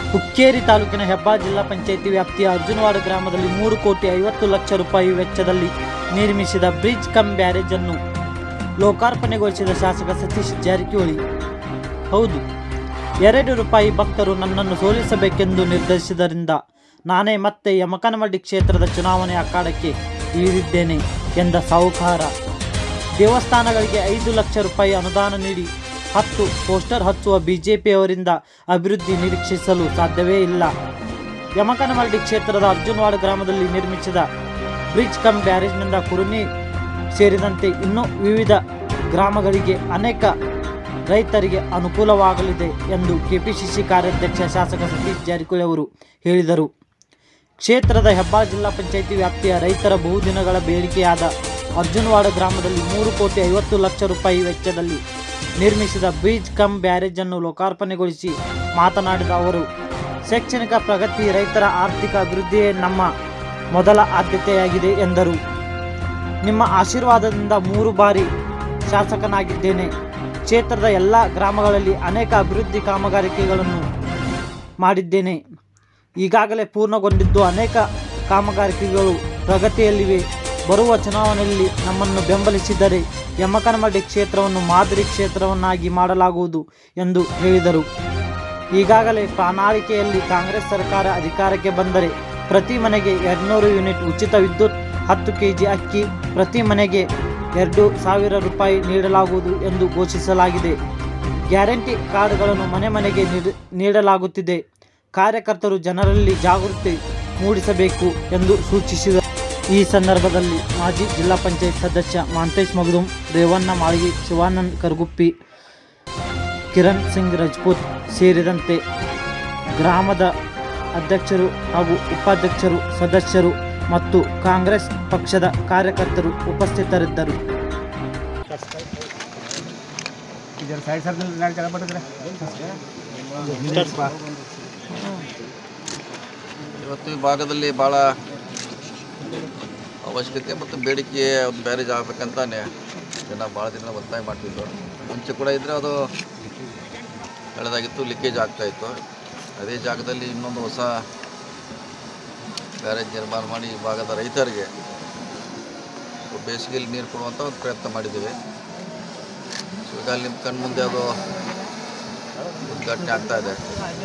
ಹುಕ್ಕೇರಿ ತಾಲೂಕಿನ ಹೆಬ್ಬಾಳ ಜಿಲ್ಲಾ ಪಂಚಾಯಿತಿ ವ್ಯಾಪ್ತಿಯ ಅರ್ಜುನವಾಡ ಗ್ರಾಮದಲ್ಲಿ ಮೂರು ಕೋಟಿ ಐವತ್ತು ಲಕ್ಷ ರೂಪಾಯಿ ವೆಚ್ಚದಲ್ಲಿ ನಿರ್ಮಿಸಿದ ಬ್ರಿಡ್ಜ್ ಕಮ್ ಬ್ಯಾರೇಜ್ ಅನ್ನು ಲೋಕಾರ್ಪಣೆಗೊಳಿಸಿದ ಶಾಸಕ ಸತೀಶ್ ಜಾರಕಿಹೊಳಿ ಹೌದು ಎರಡು ರೂಪಾಯಿ ಭಕ್ತರು ನನ್ನನ್ನು ಸೋಲಿಸಬೇಕೆಂದು ನಿರ್ಧರಿಸಿದ್ದರಿಂದ ನಾನೇ ಮತ್ತೆ ಯಮಕನಮಡ್ಡಿ ಕ್ಷೇತ್ರದ ಚುನಾವಣೆ ಅಖಾಡಕ್ಕೆ ಇಳಿದಿದ್ದೇನೆ ಎಂದ ಸಾಹುಕಾರ ದೇವಸ್ಥಾನಗಳಿಗೆ ಐದು ಲಕ್ಷ ರೂಪಾಯಿ ಅನುದಾನ ನೀಡಿ ಹತ್ತು ಪೋಸ್ಟರ್ ಹಚ್ಚುವ ಬಿಜೆಪಿಯವರಿಂದ ಅಭಿವೃದ್ಧಿ ನಿರೀಕ್ಷಿಸಲು ಸಾಧ್ಯವೇ ಇಲ್ಲ ಯಮಕನಮರಡಿ ಕ್ಷೇತ್ರದ ಅರ್ಜುನವಾಡ ಗ್ರಾಮದಲ್ಲಿ ನಿರ್ಮಿಸಿದ ಬ್ರಿಡ್ಜ್ ಕಮ್ ಬ್ಯಾರೇಜ್ನಿಂದ ಕುರುನಿ ಸೇರಿದಂತೆ ಇನ್ನೂ ವಿವಿಧ ಗ್ರಾಮಗಳಿಗೆ ಅನೇಕ ರೈತರಿಗೆ ಅನುಕೂಲವಾಗಲಿದೆ ಎಂದು ಕೆಪಿಸಿಸಿ ಕಾರ್ಯಾಧ್ಯಕ್ಷ ಶಾಸಕ ಸತೀಶ್ ಜಾರಕಿಹೊಳಿ ಅವರು ಹೇಳಿದರು ಕ್ಷೇತ್ರದ ಹೆಬ್ಬಾಳ ಜಿಲ್ಲಾ ಪಂಚಾಯಿತಿ ವ್ಯಾಪ್ತಿಯ ರೈತರ ಬಹುದಿನಗಳ ಬೇಡಿಕೆಯಾದ ಅರ್ಜುನವಾಡ ಗ್ರಾಮದಲ್ಲಿ ಮೂರು ಕೋಟಿ ಐವತ್ತು ಲಕ್ಷ ರೂಪಾಯಿ ವೆಚ್ಚದಲ್ಲಿ ನಿರ್ಮಿಸಿದ ಬ್ರಿಡ್ಜ್ ಕಮ್ ಬ್ಯಾರೇಜ್ ಅನ್ನು ಲೋಕಾರ್ಪಣೆಗೊಳಿಸಿ ಮಾತನಾಡಿದ ಅವರು ಶೈಕ್ಷಣಿಕ ಪ್ರಗತಿ ರೈತರ ಆರ್ಥಿಕ ಅಭಿವೃದ್ಧಿಯೇ ನಮ್ಮ ಮೊದಲ ಆದ್ಯತೆಯಾಗಿದೆ ಎಂದರು ನಿಮ್ಮ ಆಶೀರ್ವಾದದಿಂದ ಮೂರು ಬಾರಿ ಶಾಸಕನಾಗಿದ್ದೇನೆ ಕ್ಷೇತ್ರದ ಎಲ್ಲ ಗ್ರಾಮಗಳಲ್ಲಿ ಅನೇಕ ಅಭಿವೃದ್ಧಿ ಕಾಮಗಾರಿಕೆಗಳನ್ನು ಮಾಡಿದ್ದೇನೆ ಈಗಾಗಲೇ ಪೂರ್ಣಗೊಂಡಿದ್ದು ಅನೇಕ ಕಾಮಗಾರಿಕೆಗಳು ಪ್ರಗತಿಯಲ್ಲಿವೆ ಬರುವ ಚುನಾವಣೆಯಲ್ಲಿ ನಮ್ಮನ್ನು ಬೆಂಬಲಿಸಿದರೆ ಯಮಕನಮಡ್ಡಿ ಕ್ಷೇತ್ರವನ್ನು ಮಾದರಿ ಕ್ಷೇತ್ರವನ್ನಾಗಿ ಮಾಡಲಾಗುವುದು ಎಂದು ಹೇಳಿದರು ಈಗಾಗಲೇ ಪ್ರಣಾಳಿಕೆಯಲ್ಲಿ ಕಾಂಗ್ರೆಸ್ ಸರ್ಕಾರ ಅಧಿಕಾರಕ್ಕೆ ಬಂದರೆ ಪ್ರತಿ ಮನೆಗೆ ಎರಡುನೂರು ಯೂನಿಟ್ ಉಚಿತ ವಿದ್ಯುತ್ ಹತ್ತು ಕೆಜಿ ಅಕ್ಕಿ ಪ್ರತಿ ಮನೆಗೆ ಎರಡು ಸಾವಿರ ರೂಪಾಯಿ ನೀಡಲಾಗುವುದು ಎಂದು ಘೋಷಿಸಲಾಗಿದೆ ಗ್ಯಾರಂಟಿ ಕಾರ್ಡ್ಗಳನ್ನು ಮನೆ ಮನೆಗೆ ನೀಡ- ನೀಡಲಾಗುತ್ತಿದೆ ಕಾರ್ಯಕರ್ತರು ಜನರಲ್ಲಿ ಜಾಗೃತಿ ಮೂಡಿಸಬೇಕು ಎಂದು ಸೂಚಿಸಿದರು ಈ ಸಂದರ್ಭದಲ್ಲಿ ಮಾಜಿ ಜಿಲ್ಲಾ ಪಂಚಾಯತ್ ಸದಸ್ಯ ಮಾಂತೇಶ್ ಮಗದುಂ ರೇವಣ್ಣ ಮಾಳಿಗೆ ಶಿವಾನಂದ್ ಕರ್ಗುಪ್ಪಿ ಕಿರಣ್ ಸಿಂಗ್ ರಜಪೂತ್ ಸೇರಿದಂತೆ ಗ್ರಾಮದ ಅಧ್ಯಕ್ಷರು ಹಾಗೂ ಉಪಾಧ್ಯಕ್ಷರು ಸದಸ್ಯರು ಮತ್ತು ಕಾಂಗ್ರೆಸ್ ಪಕ್ಷದ ಕಾರ್ಯಕರ್ತರು ಉಪಸ್ಥಿತರಿದ್ದರು ಇದರ ಸೈಡ್ ಸರ್ಕಲ್ ಗಾಡಿ ಕೆಳಗೆ ಬರ್ತದೆ ಇವತ್ತು ಈ ಭಾಗದಲ್ಲಿ ಭಾಳ ಅವಶ್ಯಕತೆ ಮತ್ತು ಬೇಡಿಕೆ ಒಂದು ಬ್ಯಾರೇಜ್ ಆಗ್ಬೇಕಂತಾನೆ ಜನ ಭಾಳ ದಿನ ಒತ್ತಾಯ ಮಾಡ್ತಿದ್ರು ಮುಂಚೆ ಕೂಡ ಇದ್ದರೆ ಅದು ಕಳೆದಾಗಿತ್ತು ಲೀಕೇಜ್ ಆಗ್ತಾಯಿತ್ತು ಅದೇ ಜಾಗದಲ್ಲಿ ಇನ್ನೊಂದು ಹೊಸ ಬ್ಯಾರೇಜ್ ನಿರ್ಮಾಣ ಮಾಡಿ ಈ ಭಾಗದ ರೈತರಿಗೆ ಬೇಸಿಗೆಯಲ್ಲಿ ನೀರು ಕೊಡುವಂಥ ಒಂದು ಪ್ರಯತ್ನ ಮಾಡಿದ್ದೀವಿ ಸೊ ಈಗ ಅಲ್ಲಿ ನಿಮ್ಮ ಕಣ್ಣು ಮುಂದೆ ಅದು ಉದ್ಘಾಟನೆ ಆಗ್ತಾ ಇದೆ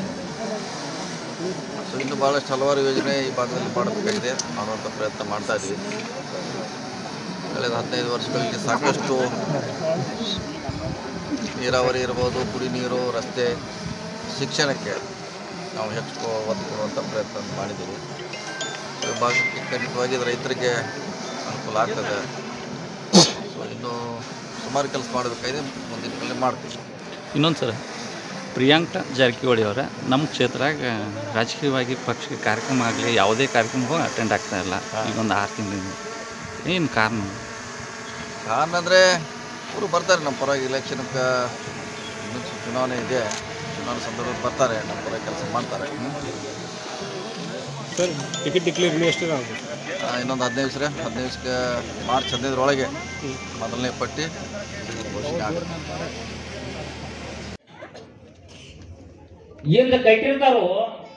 ಸೊ ಇನ್ನು ಭಾಳಷ್ಟು ಹಲವಾರು ಯೋಜನೆ ಈ ಭಾಗದಲ್ಲಿ ಮಾಡಬೇಕಾಗಿದೆ ಮಾಡುವಂಥ ಪ್ರಯತ್ನ ಮಾಡ್ತಾ ಇದ್ವಿ ಕಳೆದ ಹದಿನೈದು ವರ್ಷಗಳಲ್ಲಿ ಸಾಕಷ್ಟು ನೀರಾವರಿ ಇರ್ಬೋದು ಕುಡಿ ನೀರು ರಸ್ತೆ ಶಿಕ್ಷಣಕ್ಕೆ ನಾವು ಹೆಚ್ಚು ಒತ್ತು ಕೊಡುವಂಥ ಪ್ರಯತ್ನ ಮಾಡಿದ್ದೀವಿ ಸೊ ಈ ಭಾಗಕ್ಕೆ ಖಂಡಿತವಾಗಿ ಇದು ರೈತರಿಗೆ ಅನುಕೂಲ ಆಗ್ತದೆ ಸೊ ಇನ್ನು ಸುಮಾರು ಕೆಲಸ ಮಾಡಬೇಕಾಗಿದೆ ಮುಂದಿನ ದಿನಗಳಲ್ಲಿ ಮಾಡ್ತೀವಿ ಇನ್ನೊಂದು ಸರ ಪ್ರಿಯಾಂಕಾ ಜಾರಕಿಹೊಳಿ ಅವರ ನಮ್ಮ ಕ್ಷೇತ್ರದಾಗ ರಾಜಕೀಯವಾಗಿ ಪಕ್ಷಕ್ಕೆ ಕಾರ್ಯಕ್ರಮ ಆಗಲಿ ಯಾವುದೇ ಕಾರ್ಯಕ್ರಮ ಹೋಗಿ ಅಟೆಂಡ್ ಆಗ್ತಾ ಇಲ್ಲ ಈಗೊಂದು ಆರು ತಿಂಗಳಿಂದ ಏನು ಕಾರಣ ಕಾರಣ ಅಂದರೆ ಅವರು ಬರ್ತಾರೆ ನಮ್ಮ ಪರವಾಗಿ ಎಲೆಕ್ಷನ್ಗೆ ಇನ್ನೂ ಚು- ಚುನಾವಣೆ ಇದೆ ಚುನಾವಣೆ ಸಂದರ್ಭದಲ್ಲಿ ಬರ್ತಾರೆ ನಮ್ಮ ಪರ ಕೆಲಸ ಮಾಡ್ತಾರೆ ಸರ್ ಟಿಕೆಟ್ ಡಿಕ್ಲೇರ್ ಇನ್ನೂ ಎಷ್ಟು ಆಗುತ್ತೆ ಆ, ಇನ್ನೊಂದು ಹದಿನೈದು ದಿವಸ ಹದಿನೈದು ದಿವಸಕ್ಕೆ ಮಾರ್ಚ್ ಹದಿನೈದರೊಳಗೆ ಮೊದಲನೇ ಪಟ್ಟಿ ಘೋಷಣೆ ಆಗುತ್ತೆ ಏನು ಕಟ್ಟಿರ್ತಾರೋ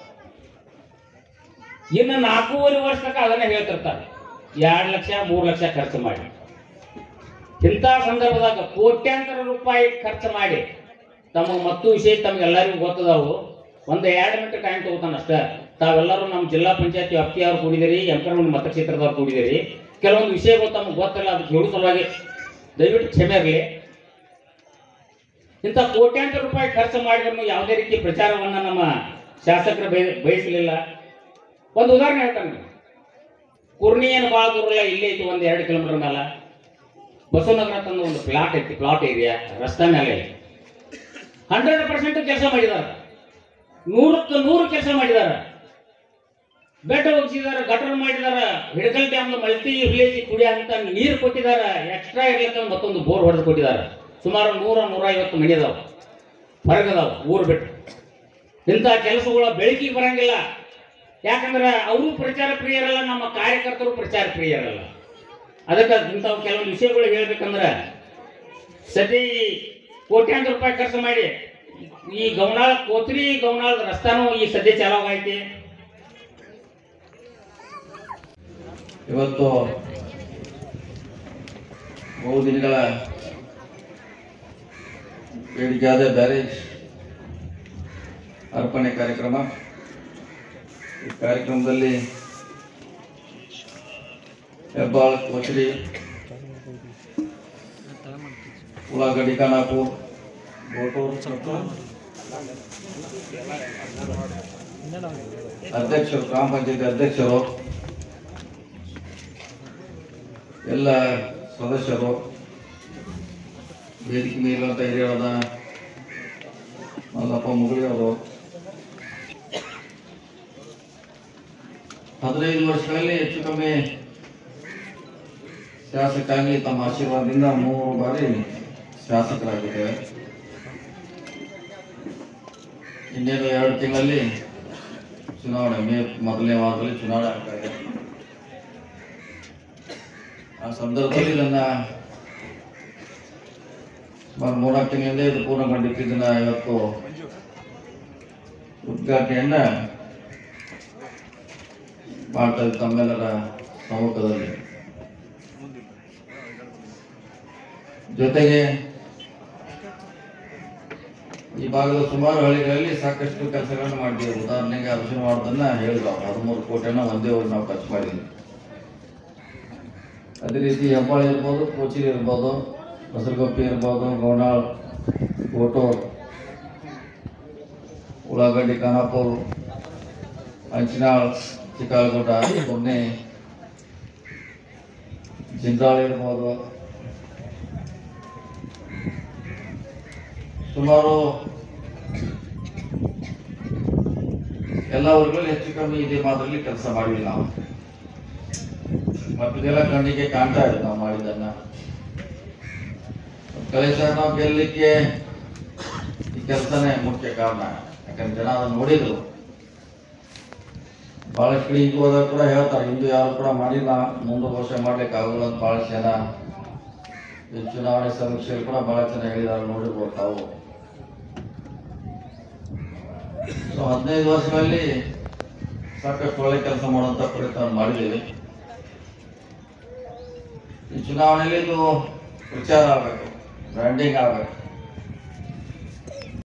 ಇನ್ನು ನಾಲ್ಕೂವರೆ ವರ್ಷ ತನಕ ಅದನ್ನ ಹೇಳ್ತಿರ್ತಾರೆ ಎರಡು ಲಕ್ಷ ಮೂರು ಲಕ್ಷ ಖರ್ಚು ಮಾಡಿ ಇಂಥ ಸಂದರ್ಭದಾಗ ಕೋಟ್ಯಾಂತರ ರೂಪಾಯಿ ಖರ್ಚು ಮಾಡಿ ತಮಗೆ ಮತ್ತು ವಿಷಯ ತಮಗೆಲ್ಲರಿಗೂ ಗೊತ್ತದಾವು ಒಂದು ಎರಡು ಮಿನಿಟ್ ಟೈಮ್ ತಗೋತಾನ ಅಷ್ಟೇ ತಾವೆಲ್ಲರೂ ನಮ್ಮ ಜಿಲ್ಲಾ ಪಂಚಾಯತಿ ವ್ಯಾಪ್ತಿಯವ್ರು ಕೂಡಿದಿರಿ ಎಂಕರಮಂಡಿ ಮತಕ್ಷೇತ್ರದವ್ರು ಕೂಡಿದಿರಿ ಕೆಲವೊಂದು ವಿಷಯಗಳು ತಮಗೆ ಗೊತ್ತಿಲ್ಲ ಅದಕ್ಕೆ ಹೇಳೋ ಸಲುವಾಗಿ ದಯವಿಟ್ಟು ಕ್ಷಮೆ ಇರಲಿ ಇಂಥ ಕೋಟ್ಯಾಂತರ ರೂಪಾಯಿ ಖರ್ಚು ಮಾಡಿದ್ರು ಯಾವುದೇ ರೀತಿ ಪ್ರಚಾರವನ್ನು ನಮ್ಮ ಶಾಸಕರು ಬಯ ಬಯಸಲಿಲ್ಲ ಒಂದು ಉದಾಹರಣೆ ಹೇಳ್ತಾನೆ ನಾನು. ಕುರ್ಣಿ ಏನು ಭಾಳ ದೂರ ಇಲ್ಲ ಇಲ್ಲೇ ಐತಿ ಒಂದು ಎರಡು ಕಿಲೋಮೀಟರ್ ಮೇಲೆ ಬಸವನಗರ ತಂದು ಒಂದು ಪ್ಲಾಟ್ ಐತಿ ಪ್ಲಾಟ್ ಏರಿಯಾ ರಸ್ತೆ ಮೇಲೆ ಐತಿ ಹಂಡ್ರೆಡ್ ಪರ್ಸೆಂಟ್ ಕೆಲಸ ಮಾಡಿದ್ದಾರೆ ನೂರಕ್ಕೆ ನೂರು ಕೆಲಸ ಮಾಡಿದ್ದಾರೆ ಬೆಟ್ಟ ಹೋಗಿಸಿದ್ದಾರೆ ಗಟರ್ ಮಾಡಿದ್ದಾರೆ ಹಿಡಕಲ್ ಡ್ಯಾಮ್ ಮಲ್ಟಿ ವಿಲೇಜ್ ಕುಡಿಯಂತ ನೀರು ಕೊಟ್ಟಿದ್ದಾರೆ ಎಕ್ಸ್ಟ್ರಾ ಇರ್ಲಿಕ್ಕೆ ಮತ್ತೊಂದು ಬೋರ್ ಹೊಡೆದು ಕೊಟ್ಟಿದ್ದಾರೆ ಸುಮಾರು ನೂರ ನೂರ ಐವತ್ತು ಮನೆ ಅದಾವ ಹೊರಗದಾವ ಊರು ಬಿಟ್ಟು ಇಂಥ ಕೆಲಸಗಳು ಬೆಳಕಿಗೆ ಬರಂಗಿಲ್ಲ ಯಾಕಂದ್ರೆ ಅವರು ಪ್ರಚಾರ ಪ್ರಿಯರಲ್ಲ ನಮ್ಮ ಕಾರ್ಯಕರ್ತರು ಪ್ರಚಾರ ಪ್ರಿಯರಲ್ಲ ಅದಕ್ಕೆ ಇಂಥವು ಕೆಲವೊಂದು ವಿಷಯಗಳು ಹೇಳ್ಬೇಕಂದ್ರೆ ಸದ್ಯ ಈ ಕೋಟ್ಯಾಂತರ ರೂಪಾಯಿ ಖರ್ಚು ಮಾಡಿ ಈ ಗೌನಾಳ ಕೋತ್ರಿ ಗೌನಾಳ ರಸ್ತಾನು ಈ ಸದ್ಯ ಚಾಲು ಆಗೈತಿ ಇವತ್ತು ಬಹುದಿನಗಳ ಬೇಡಿಕೆಯಾದ ಬ್ಯಾರೇಜ್ ಅರ್ಪಣೆ ಕಾರ್ಯಕ್ರಮ ಈ ಕಾರ್ಯಕ್ರಮದಲ್ಲಿ ಹೆಬ್ಬಾಳ್ ಕೊಚಡಿ ಉಳ್ಳಾಗಡ್ಡಿ ಖಾನಾಪುರ್ ಗೋಟೂರ್ ಮತ್ತು ಅಧ್ಯಕ್ಷರು ಗ್ರಾಮ ಪಂಚಾಯತಿ ಅಧ್ಯಕ್ಷರು ಎಲ್ಲ ಸದಸ್ಯರು ವೇದಿಕೆ ಮೇಲಿರುವಂಥ ಹಿರಿಯರಾದ ಮಲ್ಲಪ್ಪ ಮುಗಳಿಯವರು ಹದಿನೈದು ವರ್ಷಗಳಲ್ಲಿ ಹೆಚ್ಚು ಕಮ್ಮಿ ಶಾಸಕಾಗಿ ತಮ್ಮ ಆಶೀರ್ವಾದದಿಂದ ಮೂರು ಬಾರಿ ಶಾಸಕರಾಗಿದ್ದೇವೆ ಇನ್ನೇನು ಎರಡು ತಿಂಗಳಲ್ಲಿ ಚುನಾವಣೆ ಮೇ ಮೊದಲನೇ ವಾರದಲ್ಲಿ ಚುನಾವಣೆ ಆಗ್ತಾ ಇದೆ ಆ ಸಂದರ್ಭದಲ್ಲಿ ನನ್ನ ಸುಮಾರು ಮೂರ್ನಾಲ್ಕು ತಿಂಗಳಿಂದ ಇದು ಪೂರ್ಣಗೊಂಡಿತ್ತು ಇದನ್ನ ಇವತ್ತು ಉದ್ಘಾಟನೆಯನ್ನ ಮಾಡ್ತಾ ಇದ್ದ ತಮ್ಮೆಲ್ಲರ ಸಮ್ಮುಖದಲ್ಲಿ ಜೊತೆಗೆ ಈ ಭಾಗದ ಸುಮಾರು ಹಳ್ಳಿಗಳಲ್ಲಿ ಸಾಕಷ್ಟು ಕೆಲಸಗಳನ್ನು ಮಾಡಿದ್ದೀವಿ ಉದಾಹರಣೆಗೆ ಅರ್ಜುನ ಮಾಡೋದನ್ನ ಹೇಳಿದ್ರು ಹದಿಮೂರು ಕೋಟಿನ ಒಂದೇ ಊರು ನಾವು ಖರ್ಚು ಮಾಡಿದ್ವಿ ಅದೇ ರೀತಿ ಹೆಬ್ಬಾಳ ಇರ್ಬೋದು ಕೋಚಿಲ್ ಇರ್ಬೋದು ಹೊಸರಗೊಪ್ಪಿ ಇರ್ಬೋದು ಗೋಣಾಳ್ ಕೋಟೂರ್ ಉಳ್ಳಾಗಡ್ಡಿ ಖಾನಾಪುರ್ ಅಂಚಿನಾಳ್ ಚಿಕ್ಕಲಗುಡ್ಡ ಪುಣೆ ಜಿಂದಾಳ್ ಇರ್ಬೋದು ಸುಮಾರು ಎಲ್ಲ ಊರುಗಳಲ್ಲಿ ಹೆಚ್ಚು ಕಮ್ಮಿ ಇದೇ ಮಾದರಿಯಲ್ಲಿ ಕೆಲಸ ಮಾಡಿದ್ವಿ ನಾವು ಮತ್ತಿದೆಲ್ಲ ಕಣ್ಣಿಗೆ ಕಾಣ್ತಾ ಇದೆ ನಾವು ಮಾಡಿದ್ದನ್ನ ಕಲೇಶ ನಾವು ಗೆಲ್ಲಲಿಕ್ಕೆ ಈ ಕೆಲಸನೇ ಮುಖ್ಯ ಕಾರಣ ಯಾಕಂದ್ರೆ ಜನ ಅದನ್ನ ನೋಡಿದ್ರು ಬಹಳಷ್ಟು ಕಡೆ ಈಗ ಹೋದಾಗ ಕೂಡ ಹೇಳ್ತಾರೆ ಹಿಂದೂ ಯಾರು ಕೂಡ ಮಾಡಿಲ್ಲ ಮುಂದೆ ವರ್ಷ ಮಾಡ್ಲಿಕ್ಕೆ ಆಗಲ್ಲ ಅಂತ ಬಹಳಷ್ಟು ಜನ ಈ ಚುನಾವಣೆ ಸಮೀಕ್ಷೆಯಲ್ಲಿ ಕೂಡ ಬಹಳ ಚೆನ್ನಾಗಿ ಹೇಳಿದಾರೆ ನೋಡಿರ್ಬೋದು ತಾವು ಸೊ ಹದಿನೈದು ವರ್ಷಗಳಲ್ಲಿ ಸಾಕಷ್ಟು ಒಳ್ಳೆ ಕೆಲಸ ಮಾಡುವಂತ ಪ್ರಯತ್ನ ಮಾಡಿದ್ದೀವಿ ಈ ಚುನಾವಣೆಯಲ್ಲಿ ಇದು ಪ್ರಚಾರ ಆಗಬೇಕು ಬ್ರ್ಯಾಂಡಿಂಗ್ ಆಗಬೇಕು